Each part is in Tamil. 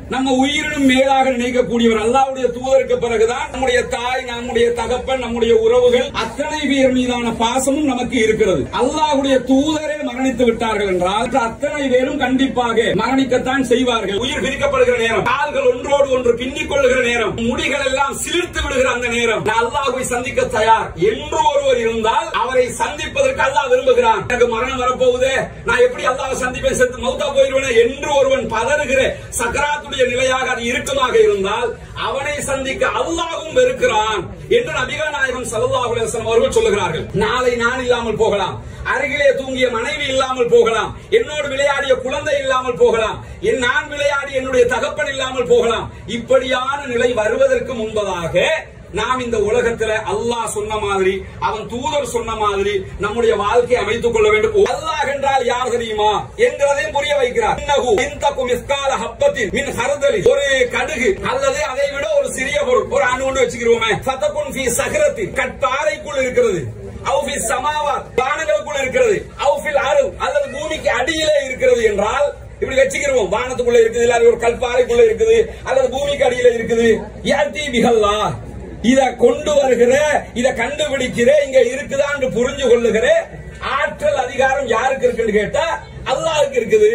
நம்ம உயிரினும் மேலாக நினைக்கக்கூடியவர் அல்லாவுடைய தூதருக்கு பிறகுதான் நம்முடைய தாய் நம்முடைய தகப்பன் நம்முடைய உறவுகள் அத்தனை பேர் மீதான பாசமும் நமக்கு இருக்கிறது அல்லாஹ்வுடைய தூதரே மரணித்து விட்டார்கள் என்றால் மற்ற அத்தனை பேரும் கண்டிப்பாக மரணிக்கத்தான் செய்வார்கள் உயிர் பிரிக்கப்படுகிற நேரம் கால்கள் ஒன்றோடு ஒன்று பின்னிக் கொள்ளுகிற நேரம் முடிகள் எல்லாம் சிலிர்த்து விடுகிற அந்த நேரம் நான் அல்லாஹ்வை சந்திக்க தயார் என்று ஒருவர் இருந்தால் அவரை சந்திப்பதற்கு அல்லாஹ் விரும்புகிறான் எனக்கு மரணம் வரப்போகுதே நான் எப்படி அல்லாஹ் சந்திப்பேன் செத்து மௌத்தா போயிருவேன் என்று ஒருவன் பதறுகிற சக்கராத்துடைய நிலையாக அது இறுக்கமாக இருந்தால் அவனை சந்திக்க அல்லாஹ்வும் வெறுக்கிறான் என்று நபிகள் நாயகம் ஸல்லல்லாஹு அலைஹி வஸல்லம் அவர்கள் சொல்லுகிறார்கள் நாளை நான் இல்லாமல் போகலாம் அருகிலே தூங்கிய மனைவி இல்லாமல் போகலாம் என்னோடு விளையாடிய குழந்தை இல்லாமல் போகலாம் என் நான் விளையாடிய என்னுடைய தகப்பன் இல்லாமல் போகலாம் இப்படியான நிலை வருவதற்கு முன்பதாக நாம் இந்த உலகத்துல அல்லாஹ் சொன்ன மாதிரி அவன் தூதர் சொன்ன மாதிரி நம்முடைய வாழ்க்கையை அமைத்துக் கொள்ள வேண்டும் அல்லாஹ் என்றால் யார் தெரியுமா என்கிறதையும் புரிய வைக்கிறார் இன்னஹு இன்தகும் மிஸ்கால ஹப்பத்தின் மின் ஹர்தலி ஒரு கடுகு அல்லது அதை விட ஒரு சிறிய பொருள் ஒரு அணு ஒன்று வச்சுக்கிறோமே ஃபதகுன் ஃபீ சஹரத்தின் கட்பாறைக்குள் இருக்கிறது அவுஃபி சமாவாத் வானங்களுக்குள் இருக்கிறது அவுஃபில் அரு அல்லது பூமிக்கு அடியிலே இருக்கிறது என்றால் இப்படி வச்சுக்கிறோம் வானத்துக்குள்ள இருக்குது இல்ல ஒரு கல்பாறைக்குள்ள இருக்குது அல்லது பூமிக்கு அடியில இருக்குது யாத்தி பிகல்லா இத கொண்டு வருகிற இத கண்டுபிடிக்கிற இங்க இருக்குதான்னு புரிஞ்சு கொள்ளுகிற ஆற்றல் அதிகாரம் யாருக்கு இருக்குன்னு கேட்டா அல்லாஹ்வுக்கு இருக்குது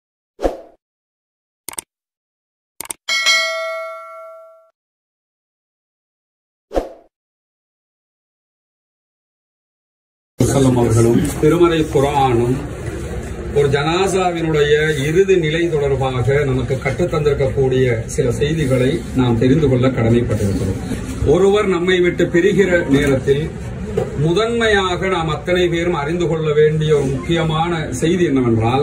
செல்லம் அவர்களும் திருமறை குரானும் ஒரு ஜனாசாவினுடைய இறுதி நிலை தொடர்பாக நமக்கு கற்றுத்தந்திருக்கக்கூடிய சில செய்திகளை நாம் தெரிந்து கொள்ள கடமைப்பட்டிருக்கிறோம் ஒருவர் நம்மை விட்டு பிரிகிற நேரத்தில் முதன்மையாக நாம் அத்தனை பேரும் அறிந்து கொள்ள வேண்டிய ஒரு முக்கியமான செய்தி என்னவென்றால்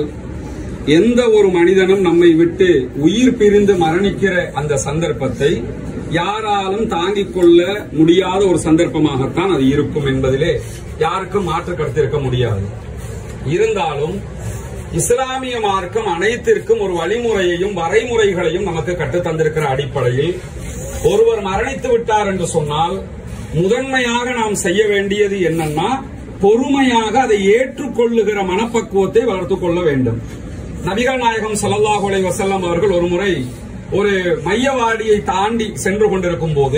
எந்த ஒரு மனிதனும் நம்மை விட்டு உயிர் பிரிந்து மரணிக்கிற அந்த சந்தர்ப்பத்தை யாராலும் தாங்கிக் கொள்ள முடியாத ஒரு சந்தர்ப்பமாகத்தான் அது இருக்கும் என்பதிலே யாருக்கும் மாற்று கருத்து இருக்க முடியாது இருந்தாலும் இஸ்லாமிய மார்க்கம் அனைத்திற்கும் ஒரு வழிமுறையையும் வரைமுறைகளையும் நமக்கு கற்றுத் தந்திருக்கிற அடிப்படையில் ஒருவர் மரணித்து விட்டார் என்று சொன்னால் முதன்மையாக நாம் செய்ய வேண்டியது என்னன்னா பொறுமையாக அதை ஏற்றுக்கொள்ளுகிற மனப்பக்குவத்தை வளர்த்துக் கொள்ள வேண்டும் நபிகள் நாயகம் ஸல்லல்லாஹு அலைஹி வஸல்லம் அவர்கள் ஒரு முறை ஒரு மையவாடியை தாண்டி சென்று கொண்டிருக்கும் போது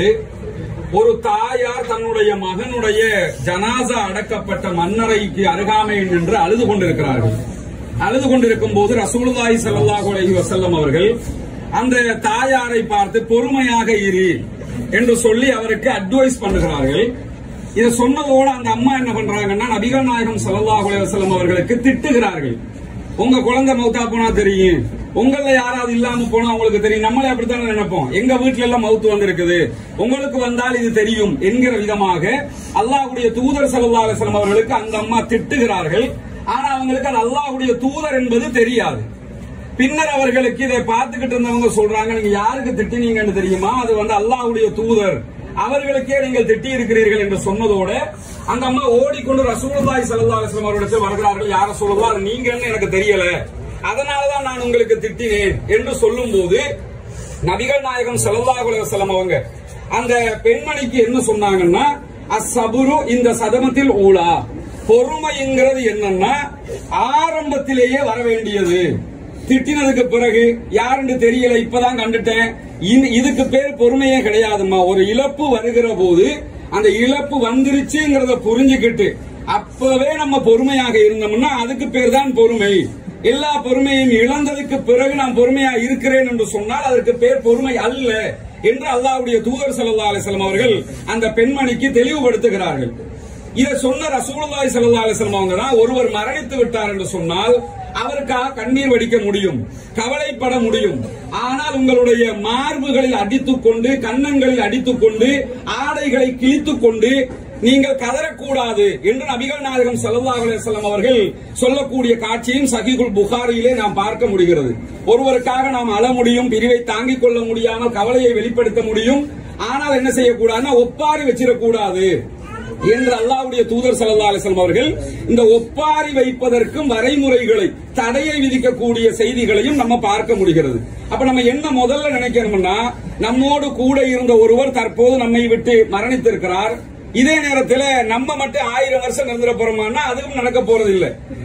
ஒரு தாயார் தன்னுடைய மகனுடைய ஜனாசா அடக்கப்பட்ட மன்னரைக்கு அருகாமையில் நின்று அழுது கொண்டிருக்கிறார்கள் அழுது கொண்டிருக்கும் போது ரசூலுல்லாஹி ஸல்லல்லாஹு அலைஹி வஸல்லம் அவர்கள் அந்த தாயாரை பார்த்து பொறுமையாக இரு என்று சொல்லி அவருக்கு அட்வைஸ் பண்ணுகிறார்கள் இதை சொன்னதோடு அந்த அம்மா என்ன பண்றாங்கன்னா நபிகள் நாயகம் ஸல்லல்லாஹு அலைஹி வஸல்லம் அவர்களுக்கு திட்டுகிறார்கள் உங்க குழந்தை மௌத்தா போனா தெரியும் உங்கள யாராவது இல்லாம போனா உங்களுக்கு தெரியும் நம்மளே அப்படித்தானே நினைப்போம் எங்க வீட்ல எல்லாம் மவுத்து வந்திருக்குது உங்களுக்கு வந்தால் இது தெரியும் என்கிற விதமாக அல்லாஹ்வுடைய தூதர் ஸல்லல்லாஹு அலைஹி வஸல்லம் அவர்களுக்கு அந்த அம்மா திட்டுகிறார்கள் ஆனா அவங்களுக்கு அது அல்லாஹ்வுடைய தூதர் என்பது தெரியாது பின்னர் அவர்களுக்கு இதை பார்த்துக்கிட்டு இருந்தவங்க சொல்றாங்க நீங்க யாருக்கு திட்டினீங்கன்னு தெரியுமா அது வந்து அல்லாஹ்வுடைய தூதர் அவர்களுக்கே நீங்கள் திட்டி இருக்கிறீர்கள் என்று சொன்னதோட அந்த அம்மா ஓடிக்கொண்டு ரசூலுல்லாஹி ஸல்லல்லாஹு அலைஹி வஸல்லம் அவர்களிடத்தில் வருகிறார்கள் யார சொல்லலாம் அது நீங்கன்னு எனக்கு தெரியல அதனாலதான் நான் உங்களுக்கு திட்டினேன் என்று சொல்லும்போது நபிகள் நாயகம் ஸல்லல்லாஹு அலைஹி வஸல்லம் அவங்க அந்த பெண்மணிக்கு என்ன சொன்னாங்கன்னா அஸ்ஸபுரு இந்த சதமத்தில் ஊலா பொறுமைங்கிறது என்னன்னா ஆரம்பத்திலேயே வர வேண்டியது திட்டினதுக்கு பிறகு யாருன்னு தெரியல இப்பதான் கண்டுட்டேன் இந்த- இதுக்கு பேர் பொறுமையே கிடையாதும்மா ஒரு இழப்பு வருகிற போது அந்த இழப்பு வந்துருச்சுங்கிறத புரிஞ்சுக்கிட்டு அப்பவே நம்ம பொறுமையாக இருந்தோம்னா அதுக்கு பேர் தான் பொறுமை எல்லா பொறுமையும் இழந்ததுக்கு பிறகு நான் பொறுமையா இருக்கிறேன் என்று சொன்னால் அதற்கு பேர் பொறுமை அல்ல என்று அல்லாஹ்வுடைய தூதர் ஸல்லல்லாஹு அலைஹி வஸல்லம் அவர்கள் அந்த பெண்மணிக்கு தெளிவுபடுத்துகிறார்கள் இதை சொன்ன ரசூலுல்லாஹி ஸல்லல்லாஹு அலைஹி வஸல்லம் அவங்க தான் ஒருவர் மரணித்து விட்டார் என்று சொன்னால் அவருக்காக கண்ணீர் வடிக்க முடியும் கவலைப்பட முடியும் ஆனால் உங்களுடைய மார்புகளில் அடித்துக் கொண்டு கன்னங்களில் அடித்துக் கொண்டு ஆடைகளை கிழித்துக் கொண்டு நீங்கள் கதறக்கூடாது என்று நபிகள் நாயகம் ஸல்லல்லாஹு அலைஹி வஸல்லம் அவர்கள் சொல்லக்கூடிய காட்சியும் சஹீஹுல் புகாரியிலே நாம் பார்க்க முடிகிறது ஒருவருக்காக நாம் அழ முடியும் பிரிவை தாங்கிக் கொள்ள முடியாமல் கவலையை வெளிப்படுத்த முடியும் ஆனால் என்ன செய்யக்கூடாதுன்னா ஒப்பாரி வச்சிடக்கூடாது என்று அல்லாஹ்வுடைய தூதர் ஸல்லல்லாஹு அலைஹி வஸல்லம் அவர்கள் இந்த ஒப்பாரி வைப்பதற்கும் வரைமுறைகளை தடையை விதிக்கக்கூடிய செய்திகளையும் நம்ம பார்க்க முடிகிறது அப்ப நம்ம என்ன முதல்ல நினைக்கணும்னா நம்மோடு கூட இருந்த ஒருவர் தற்போது நம்மை விட்டு மரணித்திருக்கிறார் இதே நேரத்தில் நம்ம மட்டும் ஆயிரம் வருஷம் இருந்துட போறோமான்னா அதுவும் நடக்க போறது இல்ல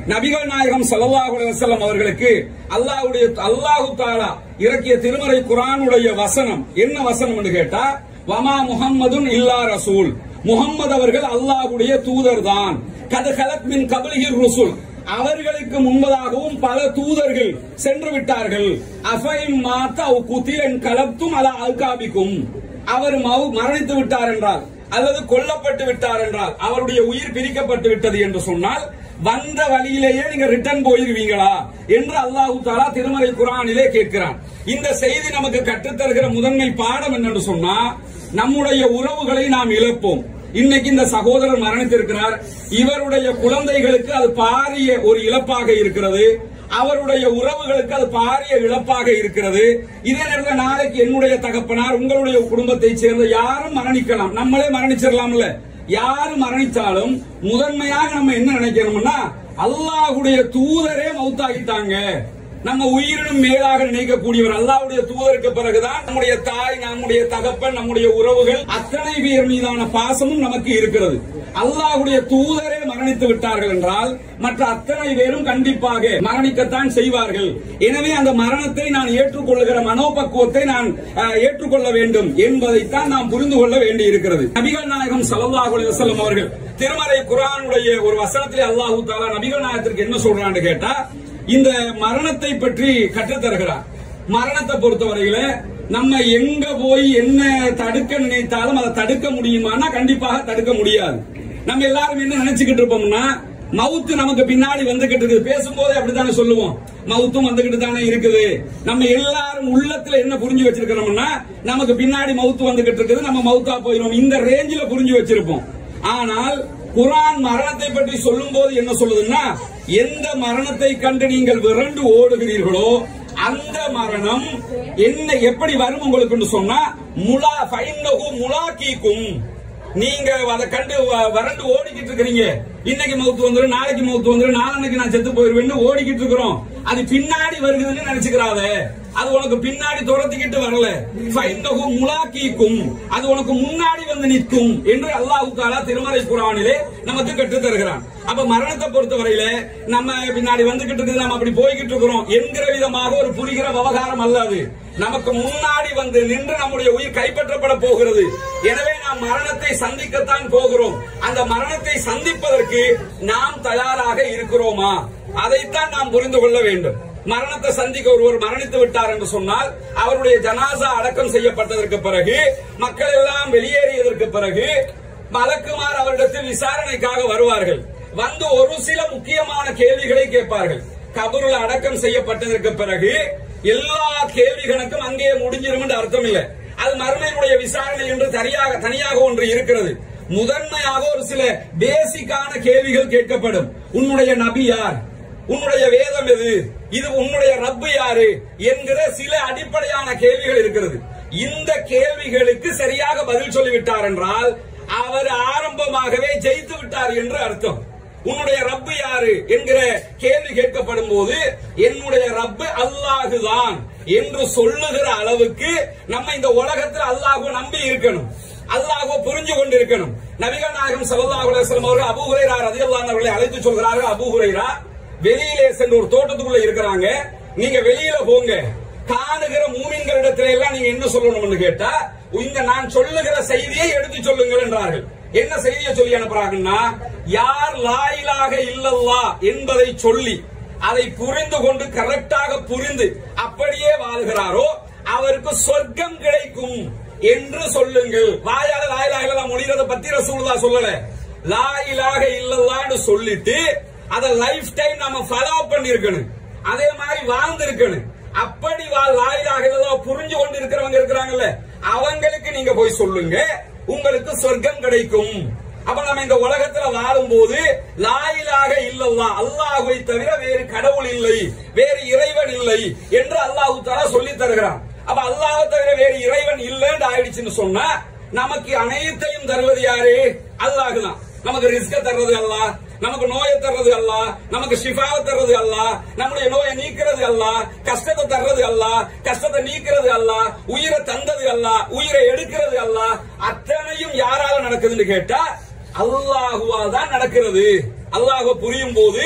நபிகள் நாயகம் ஸல்லல்லாஹு அலைஹி வஸல்லம் அவர்களுக்கு அல்லாஹ்வுடைய அல்லாஹு தாலா இறக்கிய திருமறை குர்ஆனுடைய வசனம் என்ன வசனம் என்று கேட்டா வமா முஹம்மதுன் இல்லா ரசூல் முஹம்மது அவர்கள் அல்லாஹ்வுடைய தூதர் தான் கது கலத் மின் கபலிஹிர் ருசுல் அவர்களுக்கு முன்பதாகவும் பல தூதர்கள் சென்று விட்டார்கள் அஃபைம் மாத்த அவ் குத்திலன் கலப்தும் அலா அல்காபிக்கும் அவர் மௌ- மரணித்து விட்டார் என்றால் அல்லது கொல்லப்பட்டு விட்டார் என்றால் அவருடைய உயிர் பிரிக்கப்பட்டு விட்டது என்று சொன்னால் வந்த வழியிலேயே நீங்க ரிட்டர்ன் போயிருவீங்களா என்று அல்லாஹு தாலா திருமறை குரானிலே கேட்கிறான் இந்த செய்தி நமக்கு கற்றுத்தருகிற முதன்மை பாடம் என்னன்னு சொன்னா நம்முடைய உறவுகளை நாம் இழப்போம் இன்னைக்கு இந்த சகோதரர் மரணித்திருக்கிறார் இவருடைய குழந்தைகளுக்கு அது பாரிய ஒரு இழப்பாக இருக்கிறது அவருடைய உறவுகளுக்கு அது பாரிய இழப்பாக இருக்கிறது இதே நேரத்தில் நாளைக்கு என்னுடைய தகப்பனார் உங்களுடைய குடும்பத்தைச் சேர்ந்த யாரும் மரணிக்கலாம் நம்மளே மரணிச்சிடலாம்ல யாரு மரணித்தாலும் முதன்மையாக நம்ம என்ன நினைக்கணும்னா அல்லாஹ்வுடைய தூதரே மௌத்தாகிட்டாங்க நம்ம உயிரினும் மேலாக நினைக்கக்கூடியவர் அல்லாஹ்வுடைய தூதருக்கு பிறகுதான் நம்முடைய தாய் நம்முடைய தகப்பன் நம்முடைய உறவுகள் அத்தனை பேர் மீதான பாசமும் நமக்கு இருக்கிறது அல்லாஹ்வுடைய தூதரே மரணித்து விட்டார்கள் என்றால் மற்ற அத்தனை பேரும் கண்டிப்பாக மரணிக்கத்தான் செய்வார்கள் எனவே அந்த மரணத்தை நான் ஏற்றுக்கொள்ளுகிற மனோபக்குவத்தை நான் அஹ், ஏற்றுக்கொள்ள வேண்டும் என்பதைத்தான் நாம் புரிந்து கொள்ள வேண்டி இருக்கிறது நபிகள் நாயகம் ஸல்லல்லாஹு அலைஹி வஸல்லம் அவர்கள் திருமறை குர்ஆனுடைய ஒரு வசனத்திலே அல்லாஹு தாலா நபிகள் நாயகத்திற்கு என்ன சொல்றான்னு கேட்டா இந்த மரணத்தை பற்றி கற்றுத் தருகிறார் மரணத்தை பொறுத்தவரையில நம்ம எங்க போய் என்ன தடுக்க நினைத்தாலும் அதை தடுக்க முடியுமானா கண்டிப்பாக தடுக்க முடியாது நம்ம எல்லாரும் என்ன நினைச்சுக்கிட்டு இருப்போம்னா மவுத்து நமக்கு பின்னாடி வந்துகிட்டு இருக்குது பேசும்போதே அப்படித்தானே சொல்லுவோம் மவுத்தும் வந்துகிட்டு தானே இருக்குது நம்ம எல்லாரும் உள்ளத்துல என்ன புரிஞ்சு வச்சிருக்கிறோம்னா நமக்கு பின்னாடி மவுத்து வந்துகிட்டு இருக்குது நம்ம மவுத்தா போயிடும் இந்த ரேஞ்சில புரிஞ்சு வச்சிருப்போம் ஆனால் குர்ஆன் மரணத்தை பற்றி சொல்லும் போது என்ன சொல்லுதுன்னா எந்த மரணத்தை கண்டு நீங்கள் விரண்டு ஓடுகிறீர்களோ அந்த மரணம் என்ன எப்படி வரும் உங்களுக்கு சொன்னா முலா ஃபைன்னஹு முலாக்கீக்கும் நீங்க அதை கண்டு வ- வறண்டு ஓடிக்கிட்டு இருக்கிறீங்க இன்னைக்கு மவுத்து வந்துரும் நாளைக்கு மவுத்து வந்துரும் நாளைக்கு நான் செத்து போயிருவேன்னு ஓடிக்கிட்டு இருக்கிறோம் அது பின்னாடி வருகுதுன்னு நினைச்சுக்கிறாத அது உனக்கு பின்னாடி துரத்திக்கிட்டு வரல ஃபைன்னஹு முலாக்கீக்கும் அது உனக்கு முன்னாடி வந்து நிற்கும் என்று அல்லாஹ் தாலா திருமறை குரானிலே நமக்கு கற்றுத் தருகிறான் அப்ப மரணத்தை பொறுத்தவரையில நம்ம பின்னாடி வந்துகிட்டு இருக்குது நம்ம அப்படி போய்கிட்டு இருக்கிறோம் என்கிற விதமாக ஒரு புரிகிற விவகாரம் அல்ல அது நமக்கு முன்னாடி வந்து நின்று நம்முடைய உயிர் கைப்பற்றப்பட போகிறது எனவே நாம் மரணத்தை சந்திக்கத்தான் போகிறோம் அந்த மரணத்தை சந்திப்பதற்கு நாம் தயாராக இருக்கிறோமா அதைத்தான் நாம் புரிந்து கொள்ள வேண்டும் மரணத்தை சந்திக்க ஒருவர் மரணித்து விட்டார் என்று சொன்னால் அவருடைய ஜனாசா அடக்கம் செய்யப்பட்டதற்கு பிறகு மக்கள் எல்லாம் வெளியேறியதற்கு பிறகு மலக்குமார் அவரிடத்தில் விசாரணைக்காக வருவார்கள் வந்து ஒரு சில முக்கியமான கேள்விகளை கேட்பார்கள் கபருள் அடக்கம் செய்யப்பட்டதற்கு பிறகு எல்லா கேள்விகளுக்கும் அங்கே முடிஞ்சிரும் என்று அர்த்தம் இல்லை அது மறுமையினுடைய விசாரணை என்று தனியாக தனியாக ஒன்று இருக்கிறது முதன்மையாக ஒரு சில பேசிக்கான கேள்விகள் கேட்கப்படும் உன்னுடைய நபி யார் உன்னுடைய வேதம் எது இது உன்னுடைய ரப்பு யாரு என்கிற சில அடிப்படையான கேள்விகள் இருக்கிறது இந்த கேள்விகளுக்கு சரியாக பதில் சொல்லிவிட்டார் என்றால் அவர் ஆரம்பமாகவே ஜெயித்து விட்டார் என்று அர்த்தம் உன்னுடைய ரப்பு யாரு என்கிற கேள்வி கேட்கப்படும் போது என்னுடைய ரப்பு அல்லாஹுதான் என்று சொல்லுகிற அளவுக்கு நம்ம இந்த உலகத்தில் அல்லாஹுவை நம்பி இருக்கணும் அல்லாஹ்வை புரிஞ்சு கொண்டிருக்கணும் நபிகள் நாயகம் ஸல்லல்லாஹு அலைஹி வஸல்லம் அவர்கள் அபூ ஹுரைரா ரலியல்லாஹு அன்ஹு அவர்களை அழைத்து சொல்கிறார்கள் அபூ ஹுரைரா வெளியிலே சென்று ஒரு தோட்டத்துக்குள்ள இருக்கிறாங்க நீங்க வெளியில போங்க காணுகிற மூமின்களிடத்துல எல்லாம் நீங்க என்ன சொல்லணும்னு கேட்டா இந்த நான் சொல்லுகிற செய்தியை எடுத்து சொல்லுங்கள் என்றார்கள் என்ன செய்தியை சொல்லி அனுப்புறாங்கன்னா யார் லாயிலாக இல்லல்லா என்பதை சொல்லி அதை புரிந்து கொண்டு கரெக்டாக புரிந்து அப்படியே வாழ்கிறாரோ அவருக்கு சொர்க்கம் கிடைக்கும் என்று சொல்லுங்கள் வாயால லாயிலாக இல்லல்லா மொழிகிறத பத்தி ரசூலுல்லா சொல்லல லாயிலாக இல்லல்லான்னு சொல்லிட்டு அத லைஃப் டைம் நம்ம ஃபாலோ பண்ணிருக்கணும் அதே மாதிரி வாழ்ந்திருக்கணும் அப்படி வா- லாயிலாக இல்லல்லா புரிஞ்சு கொண்டு இருக்கிறவங்க இருக்கிறாங்கல்ல அவங்களுக்கு நீங்க போய் சொல்லுங்க உங்களுக்கு சொர்க்கம் கிடைக்கும் அப்ப நம்ம இந்த உலகத்துல வாழும்போது லாயிலாக இல்லல்லா அல்லாஹ்வை தவிர வேறு கடவுள் இல்லை வேறு இறைவன் இல்லை என்று அல்லாஹு தஆலா சொல்லி தருகிறான் அப்ப அல்லாஹ்வை தவிர வேறு இறைவன் இல்லைன்னு ஆயிடுச்சுன்னு சொன்னா நமக்கு அனைத்தையும் தருவது யாரு அல்லாஹ் தான் நமக்கு ரிஸ்க தர்றது அல்லாஹ் நமக்கு நோயை தர்றது அல்லாஹ் நமக்கு ஷிஃபாவை தர்றது அல்லாஹ் நம்முடைய நோயை நீக்கிறது அல்லாஹ் கஷ்டத்தை தர்றது அல்லாஹ் கஷ்டத்தை நீக்கிறது அல்லாஹ் உயிரை தந்தது அல்லாஹ் உயிரை எடுக்கிறது அல்லாஹ் அத்தனையும் யாரால நடக்குதுன்னு கேட்டா அல்லாஹுவால் தான் நடக்கிறது அல்லாஹ் புரியும் போது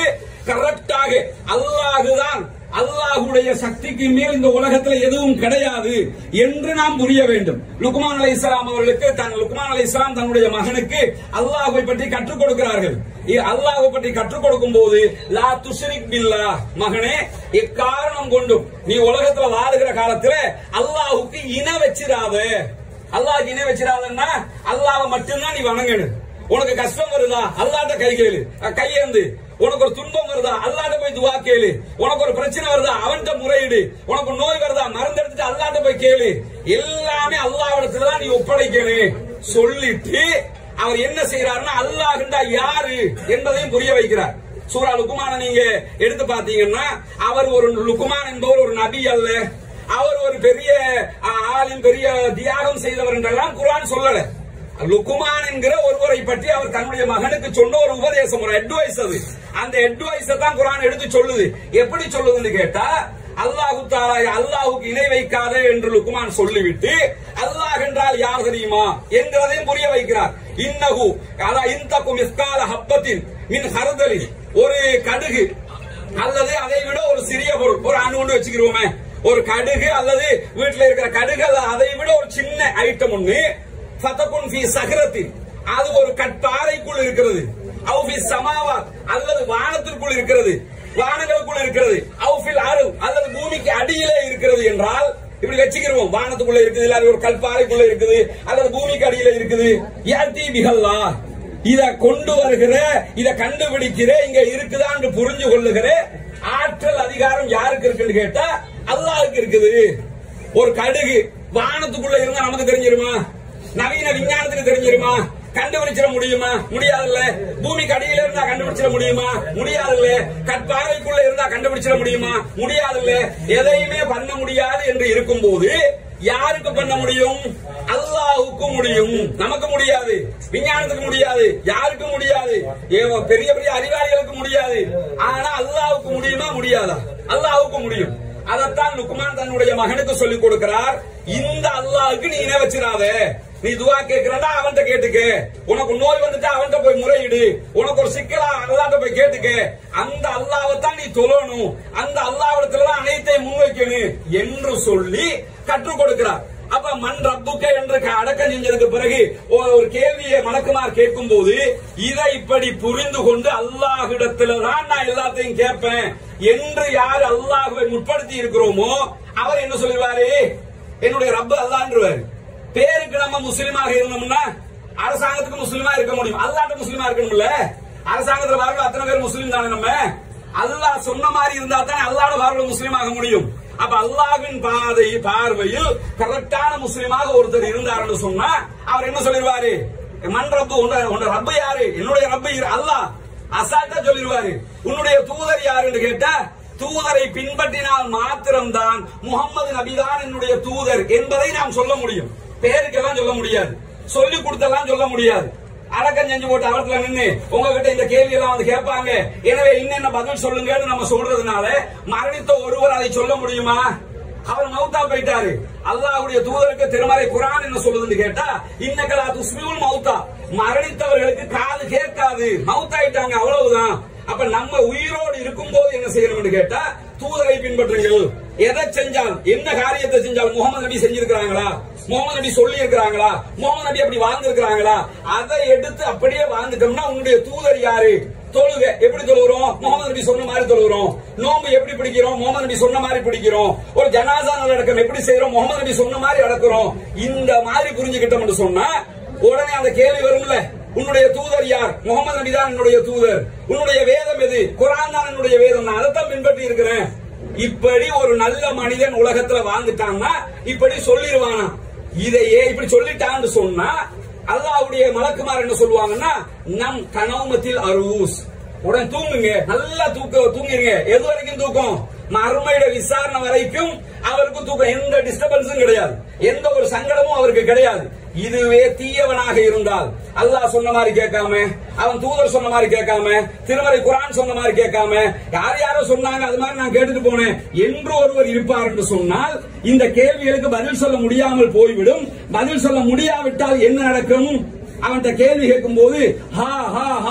கரெக்டாக அல்லாஹுதான் அல்லாஹுடைய சக்திக்கு மேல் இந்த உலகத்துல எதுவும் கிடையாது என்று நாம் புரிய வேண்டும் லுக்மான் அலை இஸ்லாம் அவர்களுக்கு தன் லுக்மான் அலை இஸ்லாம் தன்னுடைய மகனுக்கு அல்லாஹை பற்றி கற்றுக் கொடுக்கிறார்கள் இ- அல்லாஹை பற்றி கற்றுக் கொடுக்கும் போது லா துஷ்ரிக் பில்லா மகனே எக்காரணம் கொண்டும் நீ உலகத்துல வாழுகிற காலத்துல அல்லாஹுக்கு இன வச்சிராத அல்லாஹ்க்கு இணை வச்சிடாதன்னா அல்லாஹ்வை மட்டும்தான் நீ வணங்கணும் உனக்கு கஷ்டம் வருதா அல்லாட்ட கை கேளு அஹ் கையேந்து உனக்கு ஒரு துன்பம் வருதா அல்லாட்ட போய் துவா கேளு உனக்கு ஒரு பிரச்சனை வருதா அவன்கிட்ட முறையிடு உனக்கு நோய் வருதா மருந்து எடுத்துட்டு அல்லாட்ட போய் கேளு எல்லாமே அல்லாஹ்விடத்துல தான் நீ ஒப்படைக்கணும் சொல்லிட்டு அவர் என்ன செய்யறாருன்னா அல்லாஹ்ண்டா யாரு என்பதையும் புரிய வைக்கிறார் சூரா லுக்குமான நீங்க எடுத்து பாத்தீங்கன்னா அவர் ஒரு லுக்குமான் என்பவர் ஒரு நபி அல்ல அவர் ஒரு பெரிய அஹ், ஆளின் பெரிய தியாகம் செய்தவர் என்றெல்லாம் குர்ஆன் சொல்லல லுக்குமான் என்கிற ஒருவரை பற்றி அவர் தன்னுடைய மகனுக்கு சொன்ன ஒரு உபதேசம் ஒரு அட்வைஸ் அது அந்த அட்வைஸ தான் குர்ஆன் எடுத்து சொல்லுது எப்படி சொல்லுதுன்னு கேட்டா அல்லாஹு தாலா அல்லாஹுக்கு இணை வைக்காத என்று லுக்குமான் சொல்லிவிட்டு அல்லாஹ் என்றால் யார் தெரியுமா என்கிறதையும் புரிய வைக்கிறார் இன்னகு அதா இந்தக்கும் இஸ்கால ஹப்பத்தின் மின் ஹர்தலின் ஒரு கடுகு அல்லது அதை விட ஒரு சிறிய பொருள் ஒரு அணுன்னு வச்சுக்கிறோமே ஒரு கடுகு அல்லது வீட்டுல இருக்கிற கடுகு அல்லது அதை விட ஒரு சின்ன ஐட்டம் ஒண்ணு ஃபதகுன் ஃபி சஹரத்தின் அது ஒரு கட்பாறைக்குள் இருக்கிறது அவு ஃபி சமாவாத் அல்லது வானத்திற்குள் இருக்கிறது வானங்களுக்குள் இருக்கிறது அவு ஃபில் அரு அல்லது பூமிக்கு அடியிலே இருக்கிறது என்றால் இப்படி வச்சுக்கிறோம் வானத்துக்குள்ள இருக்குது இல்லாத ஒரு கல்பாறைக்குள்ள இருக்குது அல்லது பூமிக்கு அடியில இருக்குது யாத்தி பிகல்லா இத கொண்டு வருகிற இத கண்டுபிடிக்கிற இங்க இருக்குதான்னு புரிஞ்சு கொள்ளுகிற ஆற்றல் அதிகாரம் யாருக்கு இருக்குன்னு கேட்டா அல்லாஹ்வுக்கு இருக்குது ஒரு கடுகு வானத்துக்குள்ள இருந்தா நமக்கு தெரிஞ்சிருமா நவீன விஞ்ஞானத்துக்கு தெரிஞ்சிருமா கண்டுபிடிச்சிட முடியுமா முடியாதுல்ல பூமிக்கு அடியில இருந்தா கண்டுபிடிச்சிட முடியுமா முடியாதுல்ல கற்பாறைக்குள்ள இருந்தா கண்டுபிடிச்சிட முடியுமா முடியாதுல்ல எதையுமே பண்ண முடியாது என்று இருக்கும்போது யாருக்கு பண்ண முடியும் அல்லாஹுக்கு முடியும் நமக்கு முடியாது விஞ்ஞானத்துக்கு முடியாது யாருக்கும் முடியாது ஏ- பெரிய பெரிய அறிவாளிகளுக்கு முடியாது ஆனா அல்லாஹுக்கு முடியுமா முடியாதா அல்லாஹுக்கு முடியும் அதைத்தான் லுக்மான் தன்னுடைய மகனுக்கு சொல்லிக் கொடுக்கிறார் இந்த அல்லாஹ்க்கு நீ இணை வச்சிடாத நீ துவா கேட்கிறா அவன்கிட்ட கேட்டுக்க உனக்கு நோய் வந்துட்டா அவன்கிட்ட போய் முறையிடு உனக்கு ஒரு சிக்கலா அல்லாஹ்ட்ட போய் கேட்டுக்க அந்த அல்லாஹ்வை தான் நீ தொழணும் அந்த அல்லாஹ்விடத்துல தான் அனைத்தையும் முன்வைக்கணும் என்று சொல்லி கற்றுக் கொடுக்கிறார் அப்ப மண் ரப்புக்க என்று க- அடக்கம் செஞ்சதுக்கு பிறகு ஒ- ஒரு கேள்வியை மலக்குமார் கேட்கும் போது இதை இப்படி புரிந்து கொண்டு அல்லாஹ்விடத்துல தான் நான் எல்லாத்தையும் கேட்பேன் என்று யார் அல்லாஹ்வை முற்படுத்தி இருக்கிறோமோ அவர் என்ன சொல்லுவாரு என்னுடைய ரப்பு அல்லான்றவர் பேருக்கு நம்ம முஸ்லிமாக இருந்தோம்னா அரசாங்கத்துக்கு முஸ்லிமா இருக்க முடியும் அல்லாட்ட முஸ்லிமா இருக்கணும்ல அரசாங்கத்துல வரல அத்தனை பேர் முஸ்லீம் தானே நம்ம அல்லாஹ் சொன்ன மாதிரி இருந்தா தான் அல்லாட பார்வையில் முஸ்லீம் ஆக முடியும் அப்ப அல்லாஹ்வின் பாதை பார்வையில் கரெக்டான முஸ்லீமாக ஒருத்தர் இருந்தாருன்னு சொன்னா அவர் என்ன சொல்லிருவாரு மண் ரப்பு உன்ன உன்ன ரப்பு யாரு என்னுடைய ரப்பு இரு- அல்லாஹ் அசால்ட்டா சொல்லிருவாரு உன்னுடைய தூதர் யாருன்னு கேட்டா தூதரை பின்பற்றினால் மாத்திரம்தான் முகமது நபிதான் என்னுடைய தூதர் என்பதை நாம் சொல்ல முடியும் பேருக்கெல்லாம் சொல்ல முடியாது சொல்லி கொடுத்தெல்லாம் சொல்ல முடியாது அடக்கம் செஞ்சு போட்டு அவரத்துல நின்னு உங்ககிட்ட இந்த கேள்வி எல்லாம் வந்து கேட்பாங்க எனவே இன்னென்ன பதில் சொல்லுங்கன்னு நம்ம சொல்றதுனால மரணித்த ஒருவர் அதை சொல்ல முடியுமா அவர் மௌத்தா போயிட்டாரு அல்லாஹ்வுடைய தூதருக்கு திருமறை குரான் என்ன சொல்லுதுன்னு கேட்டா இன்னக்கலா துஸ்மியுல் மௌத்தா மரணித்தவர்களுக்கு காது கேட்காது மௌத்தாயிட்டாங்க அவ்வளவுதான் அப்ப நம்ம உயிரோடு இருக்கும்போது என்ன செய்யணும்னு கேட்டா தூதரை பின்பற்றுங்கள் எதை செஞ்சால் என்ன காரியத்தை செஞ்சால் முகமது நபி செஞ்சிருக்கிறாங்களா முகமது நபி சொல்லி இருக்கிறாங்களா முகமது நபி அப்படி வாழ்ந்திருக்கிறாங்களா அதை எடுத்து அப்படியே வாழ்ந்துட்டோம்னா உன்னுடைய தூதர் யாரு தொழுக எப்படி தொழுகிறோம் முகமது நபி சொன்ன மாதிரி தொழுகிறோம் நோன்பு எப்படி பிடிக்கிறோம் முகமது நபி சொன்ன மாதிரி பிடிக்கிறோம் ஒரு ஜனாசா நல்லடக்கம் எப்படி செய்யறோம் முகமது நபி சொன்ன மாதிரி அடக்குறோம் இந்த மாதிரி புரிஞ்சுக்கிட்டோம்னு சொன்னா உடனே அந்த கேள்வி வரும்ல உன்னுடைய தூதர் யார் முகமது நபி தான் என்னுடைய தூதர் உன்னுடைய வேதம் எது குரான் தான் என்னுடைய வேதம் நான் அதைத்தான் பின்பற்றி இருக்கிறேன் இப்படி ஒரு நல்ல மனிதன் உலகத்துல வாழ்ந்துட்டான்னா இப்படி சொல்லிடுவானா இதையே இப்படி சொல்லிட்டான்னு சொன்னா அல்லாஹ்வுடைய மலக்குமார் என்ன சொல்லுவாங்கன்னா நம் கனவுமத்தில் அரூஸ் உடனே தூங்குங்க நல்லா தூக்க தூங்கிருங்க எது வரைக்கும் தூக்கம் மறுமையிட விசாரணை வரைக்கும் அவருக்கு தூக்கம் எந்த டிஸ்டர்பன்ஸும் கிடையாது எந்த ஒரு சங்கடமும் அவருக்கு கிடையாது இதுவே தீயவனாக இருந்தால் அல்லாஹ் சொன்ன மாதிரி கேட்காம அவன் தூதர் சொன்ன மாதிரி கேட்காம திருமறை குரான் சொன்ன மாதிரி கேட்காம யார் யாரோ சொன்னாங்க அது மாதிரி நான் கேட்டுட்டு போனேன் என்று ஒருவர் இருப்பார் என்று சொன்னால் இந்த கேள்விகளுக்கு பதில் சொல்ல முடியாமல் போய்விடும் பதில் சொல்ல முடியாவிட்டால் என்ன நடக்கும் அவன்கிட்ட கேள்வி கேட்கும் போது ஹா ஹா ஹா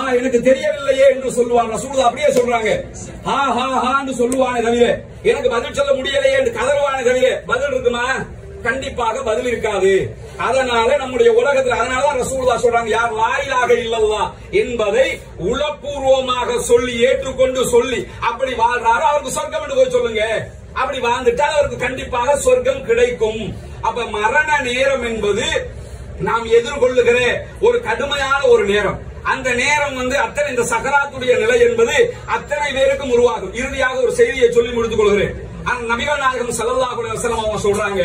எனக்கு தெரியவில்லையே என்று சொல்லுவான் ரசூலுல்லாஹ் அப்படியே சொல்றாங்க ஹா ஹா ஹான்னு சொல்லுவானே தவிர எனக்கு பதில் சொல்ல முடியலையே என்று கதறுவானே தவிர பதில் இருக்குமா கண்டிப்பாக பதில் இருக்காது அதனால நம்முடைய உலகத்தில் அதனாலதான் ரசூலுல்லாஹ் சொல்றாங்க யார் லாயிலாக இல்லல்லா என்பதை உளப்பூர்வமாக சொல்லி ஏற்றுக்கொண்டு சொல்லி அப்படி வாழ்றாரோ அவருக்கு சொர்க்கம் என்று போய் சொல்லுங்க அப்படி வாழ்ந்துட்டால் அவருக்கு கண்டிப்பாக சொர்க்கம் கிடைக்கும் அப்ப மரண நேரம் என்பது நாம் எதிர்கொள்ளுகிற ஒரு கடுமையான ஒரு நேரம் அந்த நேரம் வந்து அத்தனை இந்த சகராத்துடைய நிலை என்பது அத்தனை பேருக்கும் உருவாகும் இறுதியாக ஒரு செய்தியை சொல்லி முடித்துக் கொள்கிறேன் அந்த நபிகள் நாயகம் ஸல்லல்லாஹு அலைஹி வஸல்லம் அவங்க சொல்றாங்க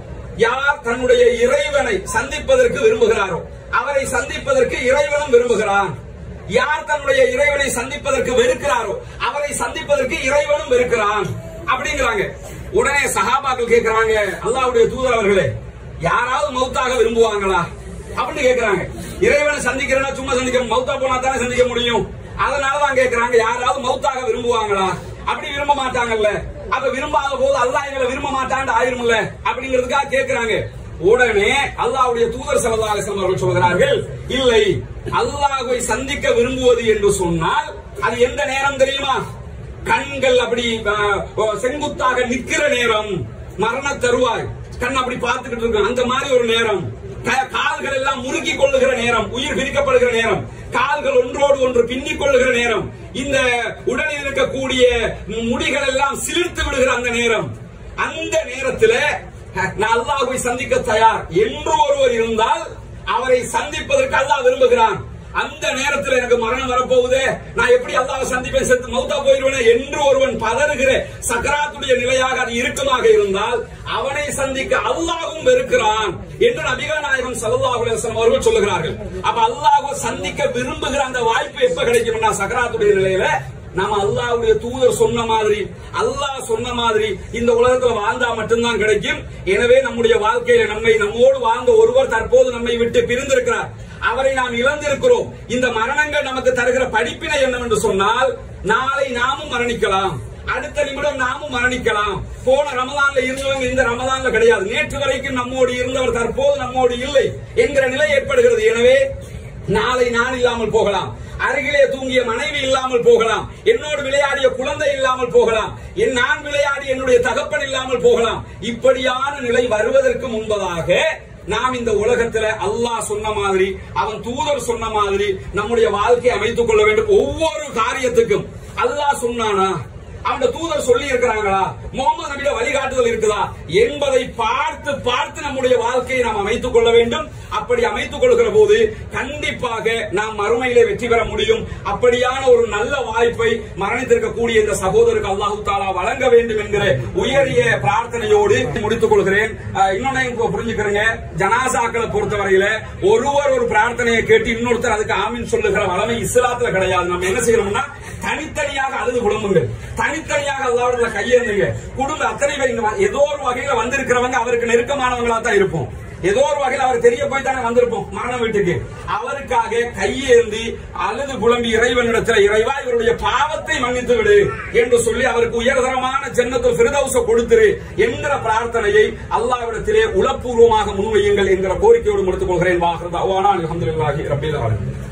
யார் தன்னுடைய இறைவனை சந்திப்பதற்கு விரும்புகிறாரோ அவரை சந்திப்பதற்கு இறைவனும் விரும்புகிறான் யார் தன்னுடைய இறைவனை சந்திப்பதற்கு வெறுக்கிறாரோ அவரை சந்திப்பதற்கு இறைவனும் வெறுக்கிறான் அப்படிங்கிறாங்க உடனே சஹாபாக்கள் கேட்கிறாங்க அல்லாஹ்வுடைய தூதர் அவர்களே யாராவது மௌத்தாக விரும்புவாங்களா அப்படின்னு கேக்குறாங்க இறைவனை சந்திக்கிறேன்னா சும்மா சந்திக்க மௌத்தா போனா தானே சந்திக்க முடியும் அதனாலதான் கேக்குறாங்க யாராவது மௌத்தாக விரும்புவாங்களா அப்படி விரும்ப மாட்டாங்கல்ல அப்ப விரும்பாத போது அல்லாஹ் எங்களை விரும்ப மாட்டான்னு ஆயிரும்ல அப்படிங்கிறதுக்காக கேக்குறாங்க உடனே அல்லாஹ்வுடைய தூதர் ஸல்லல்லாஹு அலைஹி வஸல்லம் அவர்கள் சொல்கிறார்கள் இல்லை அல்லாஹ்வை சந்திக்க விரும்புவது என்று சொன்னால் அது எந்த நேரம் தெரியுமா கண்கள் அப்படி அஹ், செங்குத்தாக நிக்கிற நேரம் மரண தருவாய் கண் அப்படி பார்த்துக்கிட்டு இருக்கும் அந்த மாதிரி ஒரு நேரம் க- கால்கள் எல்லாம் முறுக்கிக் கொள்ளுகிற நேரம் உயிர் பிரிக்கப்படுகிற நேரம் கால்கள் ஒன்றோடு ஒன்று பின்னிக் கொள்ளுகிற நேரம் இந்த உடலில் இருக்கக்கூடிய முடிகள் எல்லாம் சிலிர்த்து விடுகிற அந்த நேரம் அந்த நேரத்துல அஹ், நான் அல்லாஹ்வை சந்திக்க தயார் என்று ஒருவர் இருந்தால் அவரை சந்திப்பதற்கு அல்லாஹ் விரும்புகிறான் அந்த நேரத்தில் எனக்கு மரணம் வரப்போகுதே நான் எப்படி அல்லாஹ் சந்திப்பேன் செத்து மௌத்தா போயிருவேனே என்று ஒருவன் பதறுகிற சக்கராத்துடைய நிலையாக அது இருக்குமாக இருந்தால் அவனை சந்திக்க அல்லாஹ்வும் வெறுக்கிறான் என்று நபிகள் நாயகம் ஸல்லல்லாஹு அலைஹி வஸல்லம் அவர்கள் சொல்லுகிறார்கள் அப்ப அல்லாஹ்வை சந்திக்க விரும்புகிற அந்த வாய்ப்பு எப்ப கிடைக்கும்னா சக்கராத்துடைய நிலையில நாம அல்லாஹ்வுடைய தூதர் சொன்ன மாதிரி அல்லாஹ் சொன்ன மாதிரி இந்த உலகத்துல வாழ்ந்தா மட்டும்தான் கிடைக்கும் எனவே நம்முடைய வாழ்க்கையில நம்மை நம்மோடு வாழ்ந்த ஒருவர் தற்போது நம்மை விட்டு பிரிந்திருக்கிறார் அவரை நாம் இழந்திருக்கிறோம் இந்த மரணங்கள் நமக்கு தருகிற படிப்பினை என்னவென்று சொன்னால் நாளை நாமும் மரணிக்கலாம் அடுத்த நிமிடம் நாமும் மரணிக்கலாம் போன ரமதான்ல இருந்தவங்க இந்த ரமதான்ல கிடையாது நேற்று வரைக்கும் நம்மோடு இருந்தவர் தற்போது நம்மோடு இல்லை என்கிற நிலை ஏற்படுகிறது எனவே நாளை நான் இல்லாமல் போகலாம் அருகிலே தூங்கிய மனைவி இல்லாமல் போகலாம் என்னோடு விளையாடிய குழந்தை இல்லாமல் போகலாம் என் நான் விளையாடி என்னுடைய தகப்பன் இல்லாமல் போகலாம் இப்படியான நிலை வருவதற்கு முன்பதாக நாம் இந்த உலகத்துல அல்லாஹ் சொன்ன மாதிரி அவன் தூதர் சொன்ன மாதிரி நம்முடைய வாழ்க்கையை அமைத்துக் கொள்ள வேண்டும் ஒவ்வொரு காரியத்துக்கும் அல்லாஹ் சொன்னானா அவன் தூதர் சொல்லி இருக்கிறாங்களா முகமது நபியோட வழிகாட்டுதல் இருக்குதா என்பதை பார்த்து பார்த்து நம்முடைய வாழ்க்கையை நாம் அமைத்துக் கொள்ள வேண்டும் அப்படி அமைத்துக் கொள்கிற போது கண்டிப்பாக நாம் மறுமையிலே வெற்றி பெற முடியும் அப்படியான ஒரு நல்ல வாய்ப்பை மரணித்திருக்கக்கூடிய இந்த சகோதரருக்கு அல்லாஹு தாலா வழங்க வேண்டும் என்கிற உயரிய பிரார்த்தனையோடு முடித்துக் கொள்கிறேன் அஹ், இன்னொன்னையும் இப்ப புரிஞ்சுக்கிறேங்க ஜனாசாக்களை பொறுத்தவரையில ஒருவர் ஒரு பிரார்த்தனையை கேட்டு இன்னொருத்தர் அதுக்கு ஆமீன் சொல்லுகிற வளமை இஸ்லாத்துல கிடையாது நம்ம என்ன செய்யணும்னா தனித்தனியாக அழுது புலம்புங்கள் தனித்தனியாக அல்லாவோட கையேந்துங்க குடும்ப அத்தனை பேர் இங்க வ- ஏதோ ஒரு வகையில வந்திருக்கிறவங்க அவருக்கு நெருக்கமானவங்களா தான் இருப்போம் ஏதோ ஒரு வகையில் அவர் தெரிய போய் தானே வந்திருப்போம் மரண வீட்டுக்கு அவருக்காக கையேந்தி அழுது புலம்பி இறைவனிடத்தில் இறைவா இவருடைய பாவத்தை மன்னித்து விடு என்று சொல்லி அவருக்கு உயர்தரமான ஜன்னத்துல் ஃபிர்தௌஸ கொடுத்திரு என்கிற பிரார்த்தனையை அல்லாஹ்விடத்திலே உளப்பூர்வமாக முன்வையுங்கள் என்கிற கோரிக்கையோடு முடித்துக் கொள்கிறேன் வாஹ்ரதா அல்ஹம்துலில்லாஹி ரப்பில் ஆலமீன்